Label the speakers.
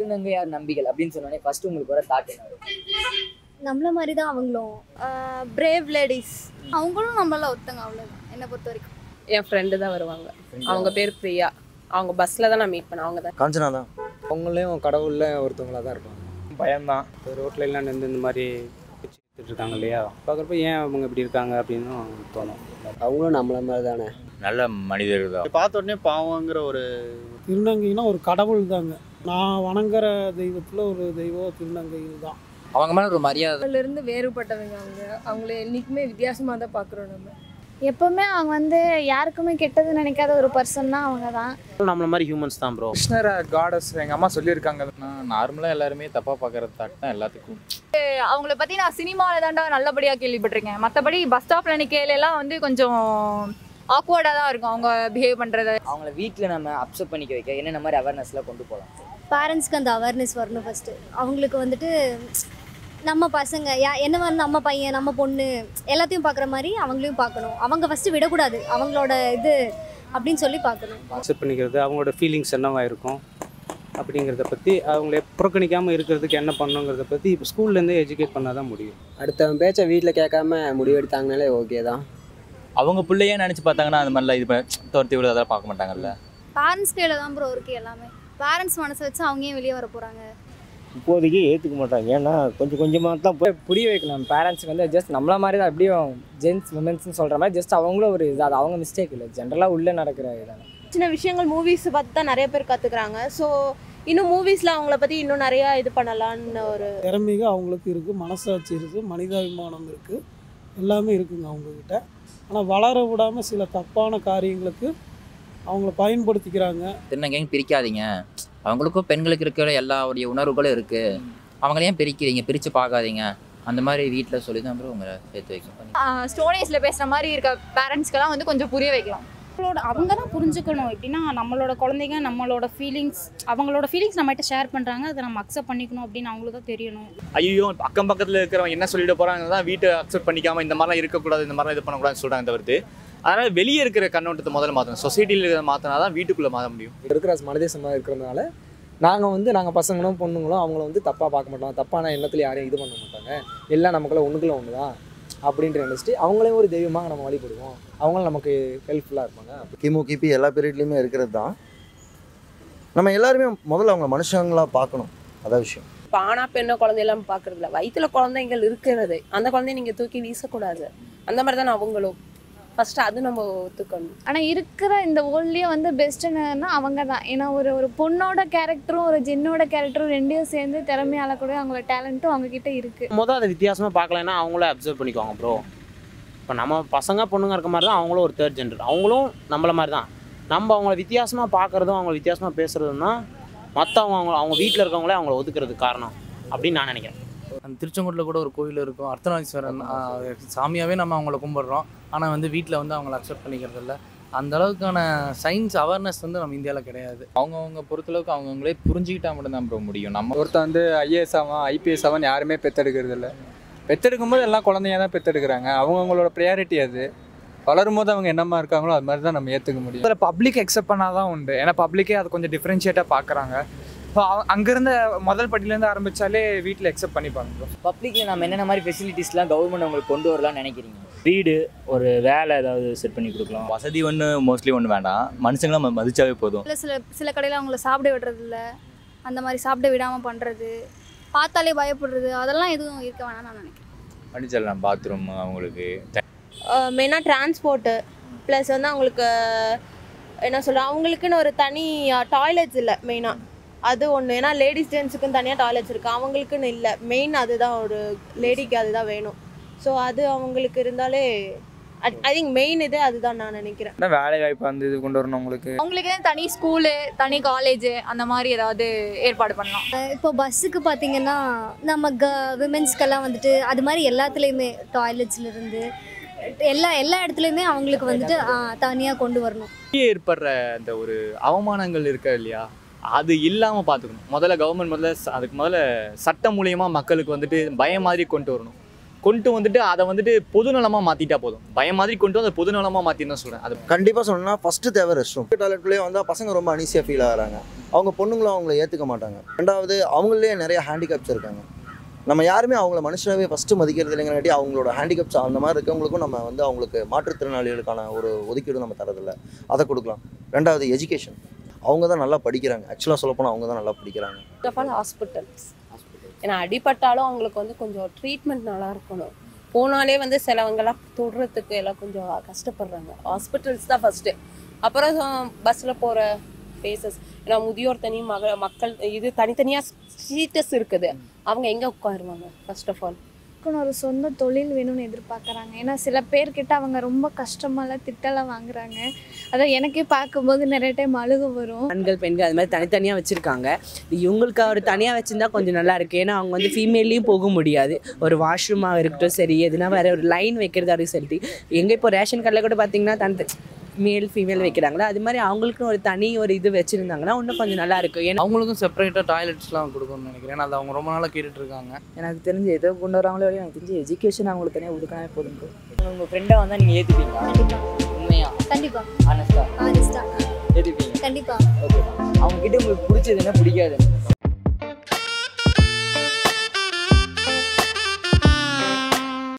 Speaker 1: திருநங்கையார் நம்பிகள் அப்படின்னு சொன்னோடனே ஃபர்ஸ்ட் உங்களுக்கு வர தாட் என்ன வரும்?
Speaker 2: நம்மள மாதிரி தான் அவங்களும்
Speaker 3: பிரேவ் லேடிஸ் அவங்களும் நம்மள ஒருத்தங்க அவ்வளோதான் என்னை பொறுத்த வரைக்கும்
Speaker 4: என் ஃப்ரெண்டு தான் வருவாங்க அவங்க பேர் பிரியா அவங்க பஸ்ஸில் தான் நான் மீட் பண்ணேன் அவங்க தான்
Speaker 5: காஞ்சனா தான்
Speaker 6: அவங்களையும் கடவுளில் ஒருத்தவங்களா தான் இருப்பாங்க
Speaker 7: பயம்தான் இப்போ ரோட்ல எல்லாம் நின்று இந்த மாதிரி பிச்சு எடுத்துட்டு இருக்காங்க இல்லையா பார்க்குறப்ப ஏன் அவங்க இப்படி இருக்காங்க அப்படின்னு தோணும்
Speaker 5: அவங்களும் நம்மள மாதிரி தானே
Speaker 8: நல்ல மனிதர்கள் தான்
Speaker 9: பார்த்த உடனே பாவங்கிற ஒரு
Speaker 10: திருநங்கைனா ஒரு கடவுள் தாங்க நான் வணங்குற தெய்வத்தில் ஒரு தெய்வம் திருநங்கைகள் தான்
Speaker 1: அவங்க மேல ஒரு மரியாதை
Speaker 4: இருந்து வேறுபட்டவங்க அவங்க அவங்கள என்றைக்குமே வித்தியாசமாக தான் பார்க்குறோம் நம்ம
Speaker 2: எப்பவுமே அவங்க வந்து யாருக்குமே கெட்டது நினைக்காத ஒரு பர்சன்னா அவங்க தான்
Speaker 7: நம்மள மாதிரி ஹியூமன்ஸ் தான் ப்ரோ
Speaker 6: கிருஷ்ணர் காடஸ் எங்கள் அம்மா சொல்லியிருக்காங்க நார்மலாக எல்லாருமே தப்பாக பார்க்குற தாட் தான் எல்லாத்துக்கும்
Speaker 3: அவங்கள பற்றி நான் சினிமாவில் தாண்டா நல்லபடியாக கேள்விப்பட்டிருக்கேன் மற்றபடி பஸ் ஸ்டாப்பில் நிற்கையிலலாம் வந்து கொஞ்சம் ஆக்வர்டாக தான் இருக்கும் அவங்க பிஹேவ் பண்ணுறது
Speaker 1: அவங்கள வீட்ல நம்ம அப்செட் பண்ணிக்க வைக்க என்னென்ன மாதிரி அவேர்னஸ்லாம் கொண்டு போகலாம்
Speaker 2: பேரண்ட்ஸ்க்கு அந்த அவேர்னஸ் வரணும் ஃபஸ்ட்டு அவங்களுக்கு வந்துட்டு நம்ம பசங்க யா என்ன மாதிரி நம்ம பையன் நம்ம பொண்ணு எல்லாத்தையும் பார்க்குற மாதிரி அவங்களையும் பார்க்கணும் அவங்க ஃபஸ்ட்டு விடக்கூடாது அவங்களோட இது அப்படின்னு சொல்லி பார்க்கணும்
Speaker 7: அக்செப்ட் பண்ணிக்கிறது அவங்களோட ஃபீலிங்ஸ் என்னவா இருக்கும் அப்படிங்கிறத பற்றி அவங்கள புறக்கணிக்காமல் இருக்கிறதுக்கு என்ன பண்ணுங்கிறத பற்றி இப்போ ஸ்கூல்லேருந்தே எஜுகேட் பண்ணால் தான் முடியும்
Speaker 5: அடுத்தவன் பேச்சை வீட்டில் கேட்காம முடிவெடுத்தாங்கனாலே ஓகே தான்
Speaker 8: அவங்க பிள்ளையே நினச்சி பார்த்தாங்கன்னா அந்த மாதிரிலாம் இது பண்ண- துரத்தி விட அதெல்லாம் பார்க்க மாட்டாங்கல்ல
Speaker 2: பேரண்ட்ஸ் கையில் தான் ப்ரோ இருக்குது எல்லாமே பேரண்ட்ஸ் மனசை வச்சு அவங்க ஏன் வெளியே வர போகிறாங்க
Speaker 5: இப்போதைக்கு ஏற்றுக்க மாட்டாங்க ஏன்னா கொஞ்சம் கொஞ்சமாக தான் போய்
Speaker 6: புரிய வைக்கணும் பேரண்ட்ஸுக்கு வந்து ஜஸ்ட் நம்மள மாதிரி தான் அப்படியும் ஜென்ஸ் உமன்ஸ்னு சொல்கிற மாதிரி ஜஸ்ட் அவங்களும் ஒரு இது அது அவங்க மிஸ்டேக் இல்லை ஜென்ரலாக உள்ளே நடக்கிற இதான
Speaker 3: சின்ன விஷயங்கள் மூவிஸ் பார்த்து தான் நிறைய பேர் கற்றுக்குறாங்க ஸோ இன்னும் மூவிஸில் அவங்கள பற்றி இன்னும் நிறையா இது பண்ணலான்னு ஒரு
Speaker 10: திறமைகள் அவங்களுக்கு இருக்குது மனசாட்சி இருக்குது மனிதாபிமானம் இருக்குது எல்லாமே இருக்குங்க அவங்கக்கிட்ட ஆனால் வளர விடாமல் சில தப்பான காரியங்களுக்கு அவங்கள பயன்படுத்திக்கிறாங்க
Speaker 1: திருநங்கையும் பிரிக்காதீங்க அவங்களுக்கும் பெண்களுக்கு இருக்கிற எல்லாருடைய உணர்வுகளும் இருக்கு அவங்கள ஏன் பிரிக்கிறீங்க பிரிச்சு பார்க்காதீங்க அந்த மாதிரி வீட்டில் சொல்லி தான் அப்புறம் உங்களை சேர்த்து வைக்கும்
Speaker 3: ஸ்டோனேஸில் பேசுகிற மாதிரி இருக்க பேரண்ட்ஸ்க்கெல்லாம் வந்து கொஞ்சம் புரிய வைக்கலாம்
Speaker 11: அவங்களோட அவங்க தான் புரிஞ்சுக்கணும் எப்படின்னா நம்மளோட குழந்தைங்க நம்மளோட ஃபீலிங்ஸ் அவங்களோட ஃபீலிங்ஸ் நம்மகிட்ட ஷேர் பண்ணுறாங்க அதை நம்ம அக்செப்ட் பண்ணிக்கணும் அப்படின்னு அவங்களுக்கு தான் தெரியணும்
Speaker 9: ஐயோ அக்கம் பக்கத்தில் இருக்கிறவங்க என்ன சொல்லிட்டு போகிறாங்க தான் வீட்டை அக்செப்ட் பண்ணிக்காம இந்த மாதிரிலாம் இருக்கக்கூடாது இந்த மாதிரிலாம் இது பண்ணக்கூடாதுன்னு சொல்கிறாங்க தவிர்த்து அதனால் வெளியே இருக்கிற கண்ணோட்டத்தை முதல்ல மாற்றணும் சொசைட்டியில் இருக்கிறத மாற்றினா தான் வீட்டுக்குள்ளே மாற்ற முடியும்
Speaker 6: இருக்கிற மனதேசமாக இருக்கிறதுனால நாங்கள் வந்து நாங்கள் பசங்களும் பொண்ணுங்களும் அவங்கள வந்து தப்பாக பார்க்க மாட்டோம் தப்பான எண்ணத்துல யாரையும் இது பண்ண மாட்டாங்க எல்லாம் நமக்குள்ள ஒன்றுக்குள்ள ஒன்று தான் அப்படின்ற நினச்சிட்டு அவங்களையும் ஒரு தெய்வமாக நம்ம வழிபடுவோம் அவங்களும் நமக்கு ஹெல்ப்ஃபுல்லாக இருப்பாங்க
Speaker 5: கிமு கிபி எல்லா பீரியட்லேயுமே இருக்கிறது தான் நம்ம எல்லாருமே முதல்ல அவங்க மனுஷங்களா பார்க்கணும் அதான் விஷயம்
Speaker 4: இப்போ ஆனா பெண்ணோ குழந்தையெல்லாம் பார்க்கறது இல்ல வயிற்றுல குழந்தைங்கள் இருக்கிறது அந்த குழந்தைய நீங்கள் தூக்கி வீசக்கூடாது அந்த மாதிரி தானே அவங்களும் ஃபர்ஸ்ட் அது நம்ம ஒத்துக்கணும்
Speaker 2: ஆனால் இருக்கிற இந்த வேர்ல்ட்லேயே வந்து பெஸ்ட் என்னன்னா அவங்க தான் ஏன்னா ஒரு ஒரு பொண்ணோட கேரக்டரும் ஒரு ஜென்னோட கேரக்டரும் ரெண்டையும் சேர்ந்து திறமையால கூட அவங்களோட டேலண்ட்டும் அவங்க கிட்ட இருக்கு
Speaker 7: மொதல் அதை வித்தியாசமாக பார்க்கலன்னா அவங்களே அப்சர்வ் பண்ணிக்குவாங்க ப்ரோ இப்போ நம்ம பசங்க பொண்ணுங்க இருக்க மாதிரி தான் அவங்களும் ஒரு தேர்ட் ஜென்டர் அவங்களும் நம்மள மாதிரி தான் நம்ம அவங்கள வித்தியாசமாக பார்க்குறதும் அவங்கள வித்தியாசமாக பேசுகிறதும் தான் மற்றவங்க அவங்க அவங்க வீட்டில் இருக்கவங்களே அவங்கள ஒதுக்குறதுக்கு காரணம் அப்படின்னு நான் நினைக்கிறேன்
Speaker 12: அந்த திருச்செங்கோட்டில் கூட ஒரு கோயில் இருக்கும் அர்த்தநாதீஸ்வரன் ஆஹ் சாமியாகவே நம்ம அவங்கள கும்பிட்றோம் ஆனால் வந்து வீட்டில் வந்து அவங்கள அக்செப்ட் பண்ணிக்கிறது இல்ல அந்த அளவுக்கான சயின்ஸ் அவேர்னஸ் வந்து நம்ம இந்தியாவில் கிடையாது
Speaker 8: அவங்கவுங்க பொறுத்தளவுக்கு அவங்கவுங்களே புரிஞ்சுக்கிட்டா மட்டும்தான் ப்ரோ முடியும் நம்ம
Speaker 6: ஒருத்தன் வந்து ஐஏஎஸ் ஆவான் ஐபிஎஸ் ஆவான் யாருமே பெத்தெடுக்கிறது இல்லை பெத்தெடுக்கும் போது எல்லாம் குழந்தைய தான் பெத்தெடுக்கிறாங்க அவங்கவுங்களோட ப்ரையாரிட்டி அது வளரும் போது அவங்க என்னமா இருக்காங்களோ அது மாதிரி தான் நம்ம ஏற்றுக்க முடியும்
Speaker 13: அதில் பப்ளிக் அக்செப்ட் பண்ணால் தான் உண்டு ஏன்னா பப்ளிக்கே அதை கொஞ்சம் டிஃப்ரென்ஷியேட்டாக பார்க்குறாங்க இப்போ அங்கேருந்து முதல் பட்டியிலேருந்து ஆரம்பித்தாலே வீட்டில் அக்செப்ட் பண்ணிப்பாங்க
Speaker 1: பப்ளிக்ல நம்ம என்னென்ன மாதிரி ஃபெசிலிட்டிஸ்லாம் கவர்மெண்ட் உங்களுக்கு கொண்டு வரலாம்னு நினைக்கிறீங்க
Speaker 8: வீடு ஒரு வேலை ஏதாவது செட் பண்ணி கொடுக்கலாம் வசதி ஒன்று மோஸ்ட்லி ஒன்று வேண்டாம் மனுஷங்களாம் ம- மதிச்சாவே போதும்
Speaker 2: இல்லை சில சில கடையில் அவங்கள சாப்பிட விடுறது இல்ல அந்த மாதிரி சாப்பிட விடாமல் பண்ணுறது பார்த்தாலே பயப்படுறது அதெல்லாம் எதுவும் இருக்க வேணாம்னு நான் நினைக்கிறேன்
Speaker 8: பண்ணிச்சிடலாம் பாத்ரூம் அவங்களுக்கு
Speaker 3: மெயினாக டிரான்ஸ்போர்ட்டு ப்ளஸ் வந்து அவங்களுக்கு என்ன சொல்கிறேன் அவங்களுக்குன்னு ஒரு தனி டாய்லெட்ஸ் இல்லை மெயினாக அது ஒன்று ஏன்னா லேடிஸ் ஜென்ஸுக்குன்னு தனியாக டாய்லெட்ஸ் இருக்குது அவங்களுக்குன்னு இல்லை மெயின் அதுதான் ஒரு லேடிக்கு அதுதான் வேணும் ஸோ அது அவங்களுக்கு இருந்தாலே ஐ திங்க் மெயின் இது அதுதான் நான் நினைக்கிறேன்
Speaker 13: வேலை வாய்ப்பு அந்த இது கொண்டு வரணும் உங்களுக்கு
Speaker 3: அவங்களுக்கு தனி ஸ்கூலு தனி காலேஜ் அந்த மாதிரி ஏதாவது ஏற்பாடு பண்ணலாம்
Speaker 2: இப்போ பஸ்ஸுக்கு பார்த்தீங்கன்னா நம்ம க விமென்ஸ்க்கெல்லாம் வந்துட்டு அது மாதிரி எல்லாத்துலேயுமே டாய்லெட்ஸ்லேருந்து எல்லா எல்லா இடத்துலையுமே அவங்களுக்கு வந்துட்டு தனியாக கொண்டு வரணும்
Speaker 9: வெளியே ஏற்படுற அந்த ஒரு அவமானங்கள் இருக்க இல்லையா அது இல்லாமல் பார்த்துக்கணும் முதல்ல கவர்மெண்ட் முதல்ல ச- அதுக்கு முதல்ல சட்டம் மூலியமாக மக்களுக்கு வந்துட்டு பயம் மாதிரி கொண்டு வரணும் கொண்டு வந்துட்டு அதை வந்துட்டு பொதுநலமாக மாற்றிட்டா போதும் பயம் மாதிரி கொண்டு வந்து அதை பொதுநலமாக மாற்றின்னு சொல்கிறேன் அது
Speaker 5: கண்டிப்பாக சொல்லணும்னா ஃபஸ்ட்டு தேவை ரெஸ்ட் ரூம் டாய்லெட்குள்ளேயே வந்தால் பசங்க ரொம்ப அனீசியாக ஃபீல் ஆகுறாங்க அவங்க பொண்ணுங்களும் அவங்கள ஏற்றுக்க மாட்டாங்க ரெண்டாவது அவங்களே நிறைய ஹேண்டிகேப்ஸ் இருக்காங்க நம்ம யாருமே அவங்கள மனுஷனாவே ஃபஸ்ட்டு மதிக்கிறது இல்லைங்காட்டி அவங்களோட ஹேண்டிகேப்ஸ் அந்த மாதிரி இருக்கவங்களுக்கும் நம்ம வந்து அவங்களுக்கு மாற்றுத்திறனாளிகளுக்கான ஒரு ஒதுக்கீடு நம்ம தரதில்ல அதை கொடுக்கலாம் ரெண்டாவது எஜுகேஷன் அவங்க தான் நல்லா படிக்கிறாங்க ஆக்சுவலாக சொல்லப்போனால் அவங்க தான் நல்லா படிக்கிறாங்க
Speaker 4: ஃபர்ஸ்ட் ஆஃப் ஆல் ஹாஸ்பிட்டல்ஸ் ஏன்னா அடிபட்டாலும் அவங்களுக்கு வந்து கொஞ்சம் ட்ரீட்மெண்ட் நல்லா இருக்கணும் போனாலே வந்து சிலவங்கெல்லாம் தொடுறதுக்கு எல்லாம் கொஞ்சம் கஷ்டப்படுறாங்க ஹாஸ்பிட்டல்ஸ் தான் ஃபஸ்ட்டு அப்புறம் பஸ்ஸில் போகிற ஃபேஸஸ் ஏன்னா முதியோர் தனி மக மக்கள் இது தனித்தனியாக சீட்டஸ் இருக்குது அவங்க எங்கே உட்காருவாங்க ஃபர்ஸ்ட் ஆஃப் ஆல்
Speaker 14: ஒரு சொந்த தொழில் வேணும்னு எதிர்பார்க்குறாங்க ஏன்னா சில பேர்கிட்ட அவங்க ரொம்ப கஷ்டமாலாம் திட்டலாம் வாங்குறாங்க அதான் எனக்கே பார்க்கும்போது நிறைய டைம் அழுக வரும்
Speaker 15: ஆண்கள் பெண்கள் அது மாதிரி தனித்தனியாக வச்சுருக்காங்க இவங்களுக்கு அவர் தனியாக வச்சுருந்தா கொஞ்சம் நல்லா இருக்கு ஏன்னா அவங்க வந்து ஃபீமேல்லையும் போக முடியாது ஒரு வாஷ்ரூமாக இருக்கட்டும் சரி எதுனா வேறு ஒரு லைன் வைக்கிறதா இருக்கட்டும் சரி எங்கே இப்போ ரேஷன் கடையில் கூட பார்த்தீங்கன்னா தனி மேல் ஃபீமேல் வைக்கிறாங்களா அது மாதிரி அவங்களுக்கும் ஒரு தனி ஒரு இது வச்சுருந்தாங்கன்னா இன்னும் கொஞ்சம் நல்லா இருக்கும் ஏன்னா
Speaker 12: அவங்களுக்கும் செப்பரேட்டாக டாய்லெட்ஸ்லாம் கொடுக்கணும்னு நினைக்கிறேன் ஏன்னா அது அவங்க ரொம்ப நாளாக கேட்டுட்டு இருக்காங்க
Speaker 16: எனக்கு தெரிஞ்சு எதோ கொண்டு வராங்களோ இல்லையோ எனக்கு தெரிஞ்சு எஜுகேஷன் அவங்களுக்கு தனியாக ஒதுக்கினாவே போதும் bro. உங்க ஃப்ரெண்டை வந்தால் நீங்கள் ஏற்றுப்பீங்களா உண்மையா
Speaker 2: கண்டிப்பா
Speaker 16: ஆனஸ்டா
Speaker 2: ஆனஸ்டா
Speaker 16: ஏற்றுப்பீங்க
Speaker 2: கண்டிப்பா
Speaker 16: ஓகே அவங்க கிட்ட உங்களுக்கு பிடிச்சது என்ன பிடிக்காது